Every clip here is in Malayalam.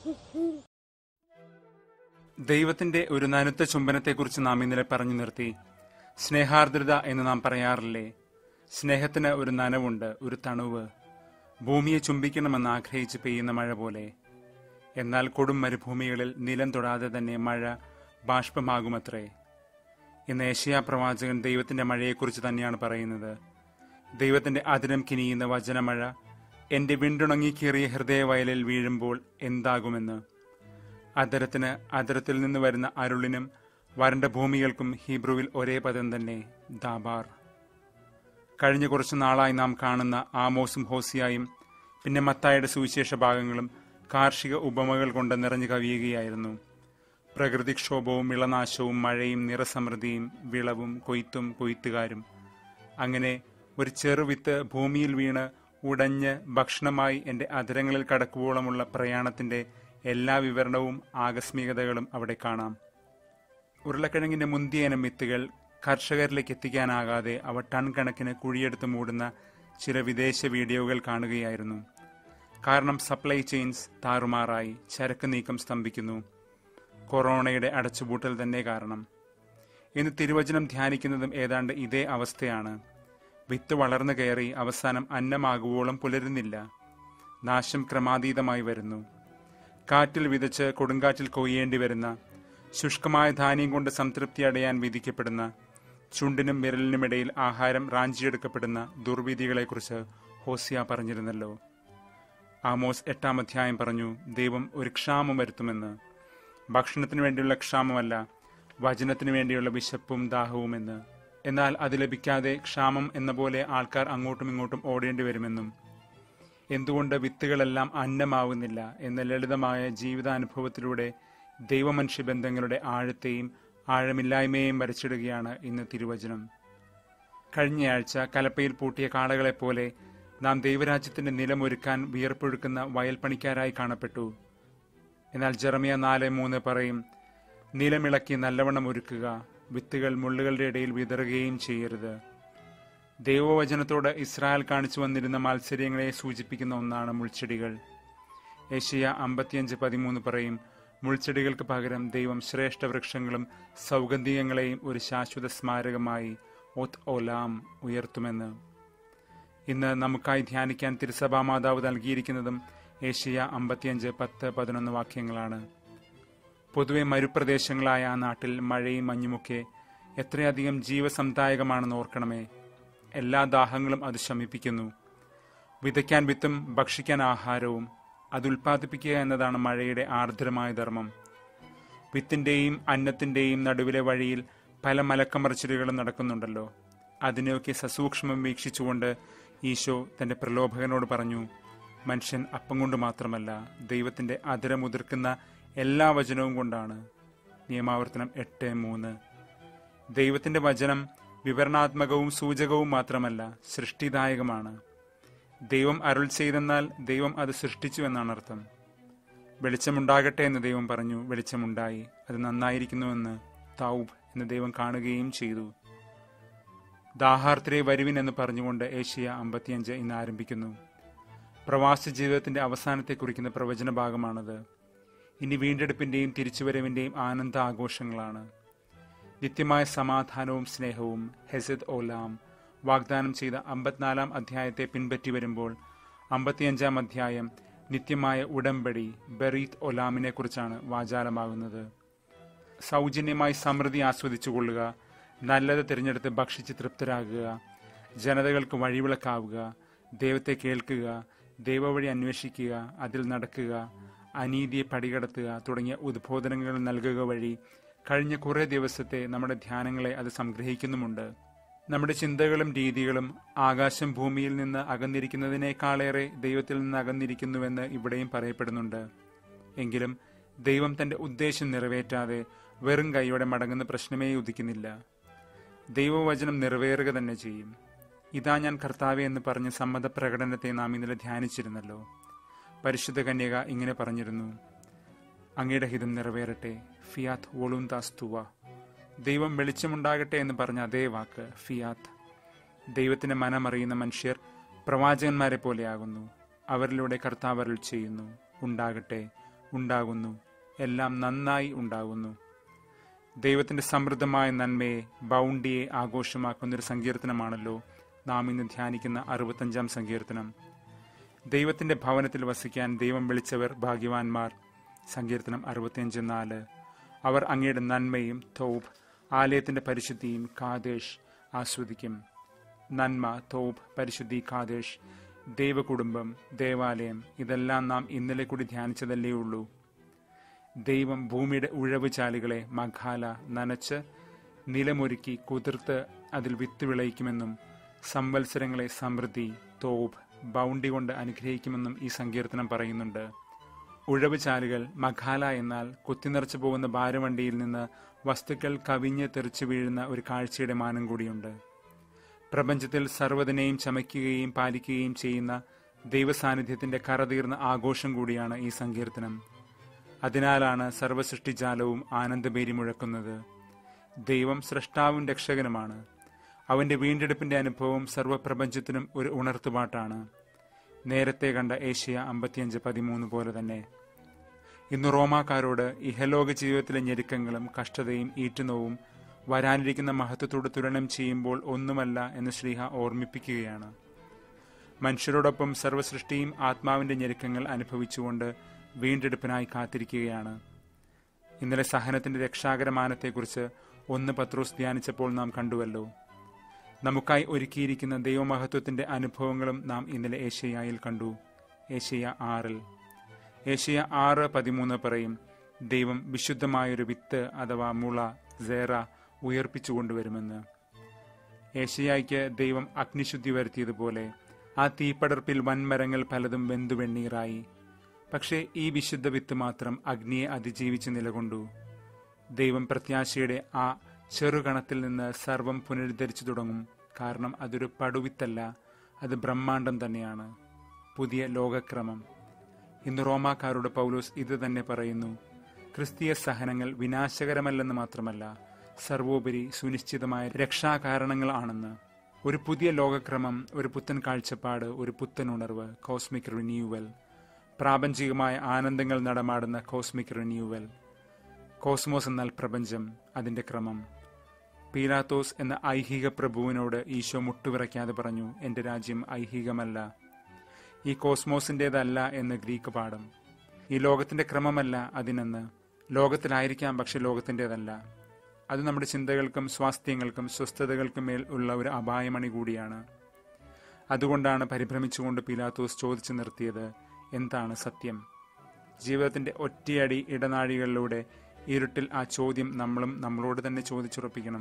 ദൈവത്തിന്റെ ഒരു നനുത്ത ചുംബനത്തെക്കുറിച്ച് നാം ഇന്നലെ പറഞ്ഞു നിർത്തി സ്നേഹാർദ്രത എന്ന് നാം പറയാറില്ലേ സ്നേഹത്തിന് ഒരു നനവുണ്ട് ഒരു തണുവ് ഭൂമിയെ ചുംബിക്കണമെന്ന് ആഗ്രഹിച്ച് പെയ്യുന്ന മഴ പോലെ എന്നാൽ കൊടും മരുഭൂമികളിൽ നിലം തൊടാതെ തന്നെ മഴ ബാഷ്പമാകുമത്രേ ഇന്ന് ഏഷ്യാ പ്രവാചകൻ ദൈവത്തിന്റെ മഴയെക്കുറിച്ച് തന്നെയാണ് പറയുന്നത് ദൈവത്തിന്റെ അതിരം കിനിയുന്ന വചനമഴ എന്റെ വിണ്ടുണങ്ങി കീറിയ ഹൃദയവയലിൽ വീഴുമ്പോൾ എന്താകുമെന്ന് അതരത്തിന് അതരത്തിൽ നിന്ന് വരുന്ന അരുളിനും വരണ്ട ഭൂമികൾക്കും ഹീബ്രുവിൽ ഒരേ പദം തന്നെ ദാബാർ കഴിഞ്ഞ കുറച്ചു നാളായി നാം കാണുന്ന ആമോസും ഹോസിയായും പിന്നെ മത്തായുടെ സുവിശേഷ ഭാഗങ്ങളും കാർഷിക ഉപമകൾ കൊണ്ട് നിറഞ്ഞു കവിയുകയായിരുന്നു പ്രകൃതിക്ഷോഭവും വിളനാശവും മഴയും നിറസമൃദ്ധിയും വിളവും കൊയ്ത്തും കൊയ്ത്തുകാരും അങ്ങനെ ഒരു ചെറുവിത്ത് ഭൂമിയിൽ വീണ് ഉടഞ്ഞ് ഭക്ഷണമായി എൻ്റെ അതിരങ്ങളിൽ കടക്കുവോളമുള്ള പ്രയാണത്തിന്റെ എല്ലാ വിവരണവും ആകസ്മികതകളും അവിടെ കാണാം ഉരുളക്കിഴങ്ങിന്റെ മുന്തിയ ഇനം വിത്തുകൾ കർഷകരിലേക്ക് എത്തിക്കാനാകാതെ അവ ടൺ കണക്കിന് കുഴിയെടുത്ത് മൂടുന്ന ചില വിദേശ വീഡിയോകൾ കാണുകയായിരുന്നു കാരണം സപ്ലൈ ചെയിൻസ് താറുമാറായി ചരക്ക് നീക്കം സ്തംഭിക്കുന്നു കൊറോണയുടെ അടച്ചുപൂട്ടൽ തന്നെ കാരണം ഇന്ന് തിരുവചനം ധ്യാനിക്കുന്നതും ഏതാണ്ട് ഇതേ അവസ്ഥയാണ് വിത്ത് വളർന്നു കയറി അവസാനം അന്നമാകുവോളം പുലരുന്നില്ല നാശം ക്രമാതീതമായി വരുന്നു കാറ്റിൽ വിതച്ച് കൊടുങ്കാറ്റിൽ കൊയ്യേണ്ടി വരുന്ന ശുഷ്കമായ ധാന്യം കൊണ്ട് സംതൃപ്തി അടയാൻ വിധിക്കപ്പെടുന്ന ചുണ്ടിനും വിരലിനുമിടയിൽ ആഹാരം റാഞ്ചിയെടുക്കപ്പെടുന്ന ദുർവിധികളെക്കുറിച്ച് ഹോസിയ പറഞ്ഞിരുന്നല്ലോ ആമോസ് എട്ടാം അധ്യായം പറഞ്ഞു ദൈവം ഒരു ക്ഷാമം വരുത്തുമെന്ന് ഭക്ഷണത്തിനു വേണ്ടിയുള്ള ക്ഷാമമല്ല വചനത്തിനു വേണ്ടിയുള്ള വിശപ്പും ദാഹവുമെന്ന് എന്നാൽ അത് ലഭിക്കാതെ ക്ഷാമം എന്ന പോലെ ആൾക്കാർ അങ്ങോട്ടും ഇങ്ങോട്ടും ഓടേണ്ടി വരുമെന്നും എന്തുകൊണ്ട് വിത്തുകളെല്ലാം അന്നമാവുന്നില്ല എന്ന ലളിതമായ ജീവിതാനുഭവത്തിലൂടെ ദൈവമനുഷ്യ ബന്ധങ്ങളുടെ ആഴത്തെയും ആഴമില്ലായ്മയെയും വരച്ചിടുകയാണ് ഇന്ന് തിരുവചനം കഴിഞ്ഞയാഴ്ച കലപ്പയിൽ പൂട്ടിയ കാളകളെപ്പോലെ നാം ദൈവരാജ്യത്തിന്റെ നിലമൊരുക്കാൻ വിയർപ്പൊഴുക്കുന്ന വയൽപ്പണിക്കാരായി കാണപ്പെട്ടു എന്നാൽ ജെറമിയ നാല് മൂന്ന് പറയും നിലമിളക്കി നല്ലവണ്ണം ഒരുക്കുക വിത്തുകൾ മുള്ളുകളുടെ ഇടയിൽ വിതറുകയും ചെയ്യരുത് ദൈവവചനത്തോട് ഇസ്രായേൽ കാണിച്ചു വന്നിരുന്ന മാത്സര്യങ്ങളെ സൂചിപ്പിക്കുന്ന ഒന്നാണ് മുൾച്ചെടികൾ ഏഷ്യ അമ്പത്തിയഞ്ച് പതിമൂന്ന് പറയും മുൾച്ചെടികൾക്ക് പകരം ദൈവം ശ്രേഷ്ഠ വൃക്ഷങ്ങളും സൗഗന്ധികങ്ങളെയും ഒരു ശാശ്വത സ്മാരകമായി ഒത് ഓലാം ഉയർത്തുമെന്ന് ഇന്ന് നമുക്കായി ധ്യാനിക്കാൻ തിരുസഭാ മാതാവ് നൽകിയിരിക്കുന്നതും ഏഷ്യ അമ്പത്തിയഞ്ച് പത്ത് പതിനൊന്ന് വാക്യങ്ങളാണ് പൊതുവെ മരുപ്രദേശങ്ങളായ ആ നാട്ടിൽ മഴയും മഞ്ഞുമൊക്കെ എത്രയധികം ജീവസന്ദായകമാണെന്ന് ഓർക്കണമേ എല്ലാ ദാഹങ്ങളും അത് ശമിപ്പിക്കുന്നു വിതയ്ക്കാൻ വിത്തും ഭക്ഷിക്കാൻ ആഹാരവും അത് ഉൽപ്പാദിപ്പിക്കുക എന്നതാണ് മഴയുടെ ആർദ്രമായ ധർമ്മം വിത്തിന്റെയും അന്നത്തിന്റെയും നടുവിലെ വഴിയിൽ പല മലക്കമറിച്ചിലുകളും നടക്കുന്നുണ്ടല്ലോ അതിനെയൊക്കെ സസൂക്ഷ്മം വീക്ഷിച്ചുകൊണ്ട് ഈശോ തന്റെ പ്രലോഭകനോട് പറഞ്ഞു മനുഷ്യൻ അപ്പം കൊണ്ട് മാത്രമല്ല ദൈവത്തിന്റെ അതിരമുതിർക്കുന്ന എല്ലാ വചനവും കൊണ്ടാണ് നിയമാവർത്തനം എട്ട് മൂന്ന് ദൈവത്തിന്റെ വചനം വിവരണാത്മകവും സൂചകവും മാത്രമല്ല സൃഷ്ടിദായകമാണ് ദൈവം അരുൾ ചെയ്തെന്നാൽ ദൈവം അത് സൃഷ്ടിച്ചു എന്നാണ് അർത്ഥം വെളിച്ചമുണ്ടാകട്ടെ എന്ന് ദൈവം പറഞ്ഞു വെളിച്ചമുണ്ടായി അത് നന്നായിരിക്കുന്നുവെന്ന് തൗബ് എന്ന് ദൈവം കാണുകയും ചെയ്തു ദാഹാർത്തിരെ വരുവിൻ എന്ന് പറഞ്ഞുകൊണ്ട് ഏഷ്യ അമ്പത്തിയഞ്ച് ഇന്ന് ആരംഭിക്കുന്നു പ്രവാസ ജീവിതത്തിന്റെ അവസാനത്തെ കുറിക്കുന്ന പ്രവചന ഭാഗമാണത് ഇനി വീണ്ടെടുപ്പിന്റെയും തിരിച്ചുവരവിന്റെയും ആനന്ദ ആഘോഷങ്ങളാണ് നിത്യമായ സമാധാനവും സ്നേഹവും ഹെസദ് ഓലാം വാഗ്ദാനം ചെയ്ത അമ്പത്തിനാലാം അധ്യായത്തെ പിൻപറ്റി വരുമ്പോൾ അമ്പത്തിയഞ്ചാം അധ്യായം നിത്യമായ ഉടമ്പടി ബറീത്ത് ഒലാമിനെ കുറിച്ചാണ് വാചാലമാകുന്നത് സൗജന്യമായി സമൃദ്ധി ആസ്വദിച്ചുകൊള്ളുക നല്ലത് തിരഞ്ഞെടുത്ത് ഭക്ഷിച്ച് തൃപ്തരാകുക ജനതകൾക്ക് വഴിവിളക്കാവുക ദൈവത്തെ കേൾക്കുക ദൈവവഴി അന്വേഷിക്കുക അതിൽ നടക്കുക അനീതിയെ പടികടത്തുക തുടങ്ങിയ ഉദ്ബോധനങ്ങൾ നൽകുക വഴി കഴിഞ്ഞ കുറേ ദിവസത്തെ നമ്മുടെ ധ്യാനങ്ങളെ അത് സംഗ്രഹിക്കുന്നുമുണ്ട് നമ്മുടെ ചിന്തകളും രീതികളും ആകാശം ഭൂമിയിൽ നിന്ന് അകന്നിരിക്കുന്നതിനേക്കാളേറെ ദൈവത്തിൽ നിന്ന് അകന്നിരിക്കുന്നുവെന്ന് ഇവിടെയും പറയപ്പെടുന്നുണ്ട് എങ്കിലും ദൈവം തന്റെ ഉദ്ദേശം നിറവേറ്റാതെ വെറും കൈയോടെ മടങ്ങുന്ന പ്രശ്നമേ ഉദിക്കുന്നില്ല ദൈവവചനം നിറവേറുക തന്നെ ചെയ്യും ഇതാ ഞാൻ കർത്താവെ എന്ന് പറഞ്ഞ സമ്മത പ്രകടനത്തെ നാം ഇന്നലെ ധ്യാനിച്ചിരുന്നല്ലോ പരിശുദ്ധ കന്യക ഇങ്ങനെ പറഞ്ഞിരുന്നു അങ്ങയുടെ ഹിതം നിറവേറട്ടെ ഫിയാത്ത് വൊളുന്താസ്തുവ ദൈവം വെളിച്ചമുണ്ടാകട്ടെ എന്ന് പറഞ്ഞ അതേ വാക്ക് ഫിയാത്ത് ദൈവത്തിന്റെ മനമറിയുന്ന മനുഷ്യർ പ്രവാചകന്മാരെ പോലെയാകുന്നു അവരിലൂടെ കർത്താവ് അരുൾ ചെയ്യുന്നു ഉണ്ടാകട്ടെ ഉണ്ടാകുന്നു എല്ലാം നന്നായി ഉണ്ടാകുന്നു ദൈവത്തിന്റെ സമൃദ്ധമായ നന്മയെ ബൗണ്ടിയെ ആഘോഷമാക്കുന്ന ഒരു സങ്കീർത്തനമാണല്ലോ നാം ഇന്ന് ധ്യാനിക്കുന്ന അറുപത്തഞ്ചാം സങ്കീർത്തനം ദൈവത്തിന്റെ ഭവനത്തിൽ വസിക്കാൻ ദൈവം വിളിച്ചവർ ഭാഗ്യവാന്മാർ സങ്കീർത്തനം അറുപത്തിയഞ്ച് നാല് അവർ അങ്ങയുടെ നന്മയും തോബ് ആലയത്തിന്റെ പരിശുദ്ധിയും കാദേശ് ആസ്വദിക്കും നന്മ തോബ് പരിശുദ്ധി കാദേശ് ദൈവകുടുംബം ദേവാലയം ഇതെല്ലാം നാം ഇന്നലെ കൂടി ധ്യാനിച്ചതല്ലേ ഉള്ളൂ ദൈവം ഭൂമിയുടെ ഉഴവ് ചാലുകളെ മഖാല നനച്ച് നിലമൊരുക്കി കുതിർത്ത് അതിൽ വിത്ത് വിളയിക്കുമെന്നും സംവത്സരങ്ങളെ സമൃദ്ധി തോബ് ബൗണ്ടി കൊണ്ട് അനുഗ്രഹിക്കുമെന്നും ഈ സങ്കീർത്തനം പറയുന്നുണ്ട് ഉഴവ് ചാലുകൾ മഖാല എന്നാൽ കുത്തിനിറച്ചു പോകുന്ന ഭാരവണ്ടിയിൽ നിന്ന് വസ്തുക്കൾ കവിഞ്ഞ് തെറിച്ചു വീഴുന്ന ഒരു കാഴ്ചയുടെ മാനം കൂടിയുണ്ട് പ്രപഞ്ചത്തിൽ സർവ്വതിനെയും ചമയ്ക്കുകയും പാലിക്കുകയും ചെയ്യുന്ന ദൈവസാന്നിധ്യത്തിന്റെ കറതീർന്ന ആഘോഷം കൂടിയാണ് ഈ സങ്കീർത്തനം അതിനാലാണ് സർവസൃഷ്ടിജാലവും ആനന്ദപേരി മുഴക്കുന്നത് ദൈവം സൃഷ്ടാവും രക്ഷകനുമാണ് അവന്റെ വീണ്ടെടുപ്പിന്റെ അനുഭവം സർവപ്രപഞ്ചത്തിനും ഒരു ഉണർത്തുപാട്ടാണ് നേരത്തെ കണ്ട ഏഷ്യ അമ്പത്തിയഞ്ച് പതിമൂന്ന് പോലെ തന്നെ ഇന്ന് റോമാക്കാരോട് ഇഹലോക ജീവിതത്തിലെ ഞെരുക്കങ്ങളും കഷ്ടതയും ഈറ്റുനോവും വരാനിരിക്കുന്ന മഹത്വത്തോട് തുലനം ചെയ്യുമ്പോൾ ഒന്നുമല്ല എന്ന് ശ്രീഹ ഓർമ്മിപ്പിക്കുകയാണ് മനുഷ്യരോടൊപ്പം സർവസൃഷ്ടിയും ആത്മാവിന്റെ ഞെരുക്കങ്ങൾ അനുഭവിച്ചുകൊണ്ട് വീണ്ടെടുപ്പിനായി കാത്തിരിക്കുകയാണ് ഇന്നലെ സഹനത്തിന്റെ രക്ഷാകരമാനത്തെക്കുറിച്ച് ഒന്ന് പത്രോസ് ധ്യാനിച്ചപ്പോൾ നാം കണ്ടുവല്ലോ നമുക്കായി ഒരുക്കിയിരിക്കുന്ന ദൈവമഹത്വത്തിന്റെ അനുഭവങ്ങളും നാം ഇന്നലെ ഏഷ്യയിൽ കണ്ടു ഏഷ്യ ആറിൽ ഏഷ്യ ആറ് പതിമൂന്ന് പറയും ദൈവം വിശുദ്ധമായൊരു വിത്ത് അഥവാ മുള സേറ ഉയർപ്പിച്ചു കൊണ്ടുവരുമെന്ന് ഏഷ്യയ്ക്ക് ദൈവം അഗ്നിശുദ്ധി വരുത്തിയതുപോലെ ആ തീപ്പടർപ്പിൽ വൻമരങ്ങൾ പലതും വെന്തുവെണ്ണീറായി പക്ഷേ ഈ വിശുദ്ധ വിത്ത് മാത്രം അഗ്നിയെ അതിജീവിച്ച് നിലകൊണ്ടു ദൈവം പ്രത്യാശയുടെ ആ ചെറുകണത്തിൽ നിന്ന് സർവം പുനരുദ്ധരിച്ചു തുടങ്ങും കാരണം അതൊരു പടുവിത്തല്ല അത് ബ്രഹ്മാണ്ടം തന്നെയാണ് പുതിയ ലോകക്രമം ഇന്ന് റോമാക്കാരോട് പൗലോസ് ഇത് തന്നെ പറയുന്നു ക്രിസ്തീയ സഹനങ്ങൾ വിനാശകരമല്ലെന്ന് മാത്രമല്ല സർവോപരി സുനിശ്ചിതമായ രക്ഷാകാരണങ്ങളാണെന്ന് ഒരു പുതിയ ലോകക്രമം ഒരു പുത്തൻ കാഴ്ചപ്പാട് ഒരു പുത്തൻ ഉണർവ് കോസ്മിക് റിന്യൂവൽ പ്രാപഞ്ചികമായ ആനന്ദങ്ങൾ നടമാടുന്ന കോസ്മിക് റിന്യൂവൽ കോസ്മോസ് എന്നാൽ പ്രപഞ്ചം അതിന്റെ ക്രമം പീലാത്തോസ് എന്ന ഐഹിക പ്രഭുവിനോട് ഈശോ മുട്ടുവിറയ്ക്കാതെ പറഞ്ഞു എന്റെ രാജ്യം ഐഹികമല്ല ഈ കോസ്മോസിൻ്റെതല്ല എന്ന് ഗ്രീക്ക് പാഠം ഈ ലോകത്തിന്റെ ക്രമമല്ല അതിനെന്ന് ലോകത്തിലായിരിക്കാം പക്ഷെ ലോകത്തിൻ്റെതല്ല അത് നമ്മുടെ ചിന്തകൾക്കും സ്വാസ്ഥ്യങ്ങൾക്കും സ്വസ്ഥതകൾക്കും മേൽ ഉള്ള ഒരു അപായമണി കൂടിയാണ് അതുകൊണ്ടാണ് പരിഭ്രമിച്ചുകൊണ്ട് പീലാത്തോസ് ചോദിച്ചു നിർത്തിയത് എന്താണ് സത്യം ജീവിതത്തിന്റെ ഒറ്റയടി ഇടനാഴികളിലൂടെ ഇരുട്ടിൽ ആ ചോദ്യം നമ്മളും നമ്മളോട് തന്നെ ചോദിച്ചുറപ്പിക്കണം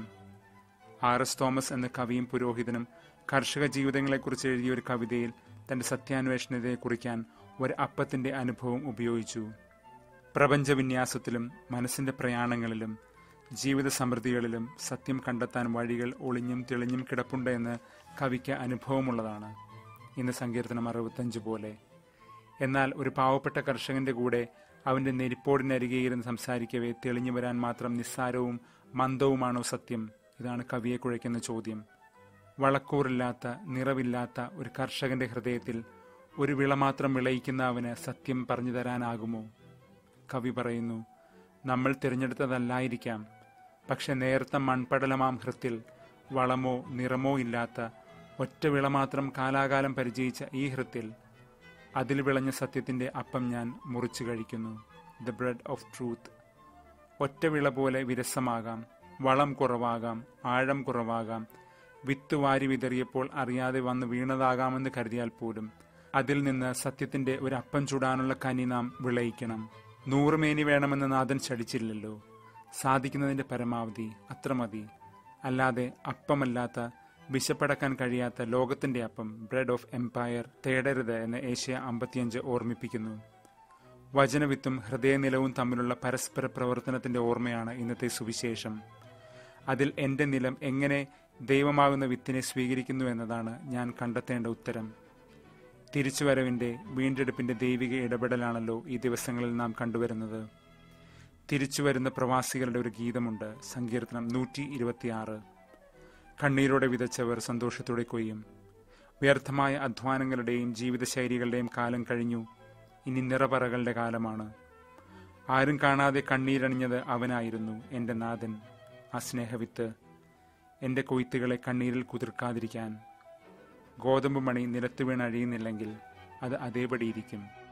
ആർ എസ് തോമസ് എന്ന കവിയും പുരോഹിതനും കർഷക ജീവിതങ്ങളെക്കുറിച്ച് എഴുതിയ ഒരു കവിതയിൽ തന്റെ സത്യാന്വേഷണത്തെ കുറിക്കാൻ ഒരു അപ്പത്തിന്റെ അനുഭവം ഉപയോഗിച്ചു പ്രപഞ്ചവിന്യാസത്തിലും മനസ്സിന്റെ പ്രയാണങ്ങളിലും ജീവിത സമൃദ്ധികളിലും സത്യം കണ്ടെത്താൻ വഴികൾ ഒളിഞ്ഞും തെളിഞ്ഞും കിടപ്പുണ്ട് എന്ന് കവിക്ക് അനുഭവമുള്ളതാണ് ഇന്ന് സങ്കീർത്തനം അറുപത്തഞ്ച് പോലെ എന്നാൽ ഒരു പാവപ്പെട്ട കർഷകന്റെ കൂടെ അവന്റെ നെരിപ്പോടിനരികെ ഇരുന്ന് സംസാരിക്കവേ തെളിഞ്ഞു വരാൻ മാത്രം നിസ്സാരവും മന്ദവുമാണോ സത്യം ഇതാണ് കവിയെ കുഴയ്ക്കുന്ന ചോദ്യം വളക്കൂറില്ലാത്ത നിറവില്ലാത്ത ഒരു കർഷകന്റെ ഹൃദയത്തിൽ ഒരു വിള മാത്രം വിളയിക്കുന്ന അവന് സത്യം പറഞ്ഞു തരാനാകുമോ കവി പറയുന്നു നമ്മൾ തിരഞ്ഞെടുത്തതല്ലായിരിക്കാം പക്ഷെ നേർത്ത മൺപടലമാം ഹൃത്തിൽ വളമോ നിറമോ ഇല്ലാത്ത ഒറ്റ വിള മാത്രം കാലാകാലം പരിചയിച്ച ഈ ഹൃത്തിൽ അതിൽ വിളഞ്ഞ സത്യത്തിന്റെ അപ്പം ഞാൻ മുറിച്ചു കഴിക്കുന്നു ദ ബ്രെഡ് ഓഫ് ട്രൂത്ത് ഒറ്റ വിള പോലെ വിരസമാകാം വളം കുറവാകാം ആഴം കുറവാകാം വിത്ത് വാരി വിതറിയപ്പോൾ അറിയാതെ വന്ന് വീണതാകാമെന്ന് കരുതിയാൽ പോലും അതിൽ നിന്ന് സത്യത്തിന്റെ ഒരു അപ്പം ചൂടാനുള്ള കനി നാം വിളയിക്കണം നൂറുമേനി വേണമെന്ന് നാഥൻ ശടിച്ചില്ലല്ലോ സാധിക്കുന്നതിന്റെ പരമാവധി അത്ര മതി അല്ലാതെ അപ്പമല്ലാത്ത വിശപ്പടക്കാൻ കഴിയാത്ത ലോകത്തിന്റെ അപ്പം ബ്രെഡ് ഓഫ് എംപയർ തേടരുത് എന്ന് ഏഷ്യ അമ്പത്തിയഞ്ച് ഓർമ്മിപ്പിക്കുന്നു വചനവിത്തും ഹൃദയനിലവും തമ്മിലുള്ള പരസ്പര പ്രവർത്തനത്തിന്റെ ഓർമ്മയാണ് ഇന്നത്തെ സുവിശേഷം അതിൽ എന്റെ നിലം എങ്ങനെ ദൈവമാകുന്ന വിത്തിനെ സ്വീകരിക്കുന്നു എന്നതാണ് ഞാൻ കണ്ടെത്തേണ്ട ഉത്തരം തിരിച്ചുവരവിന്റെ വീണ്ടെടുപ്പിന്റെ ദൈവിക ഇടപെടലാണല്ലോ ഈ ദിവസങ്ങളിൽ നാം കണ്ടുവരുന്നത് തിരിച്ചുവരുന്ന പ്രവാസികളുടെ ഒരു ഗീതമുണ്ട് സങ്കീർത്തനം നൂറ്റി ഇരുപത്തിയാറ് കണ്ണീരോടെ വിതച്ചവർ സന്തോഷത്തോടെ കൊയ്യും വ്യർത്ഥമായ അധ്വാനങ്ങളുടെയും ജീവിതശൈലികളുടെയും കാലം കഴിഞ്ഞു ഇനി നിറപറകളുടെ കാലമാണ് ആരും കാണാതെ കണ്ണീരണിഞ്ഞത് അവനായിരുന്നു എൻ്റെ നാഥൻ ആ സ്നേഹവിത്ത് എൻ്റെ കൊയ്ത്തുകളെ കണ്ണീരിൽ കുതിർക്കാതിരിക്കാൻ ഗോതമ്പ് മണി നിലത്ത് വീണ് അഴിയുന്നില്ലെങ്കിൽ അത് അതേപടിയിരിക്കും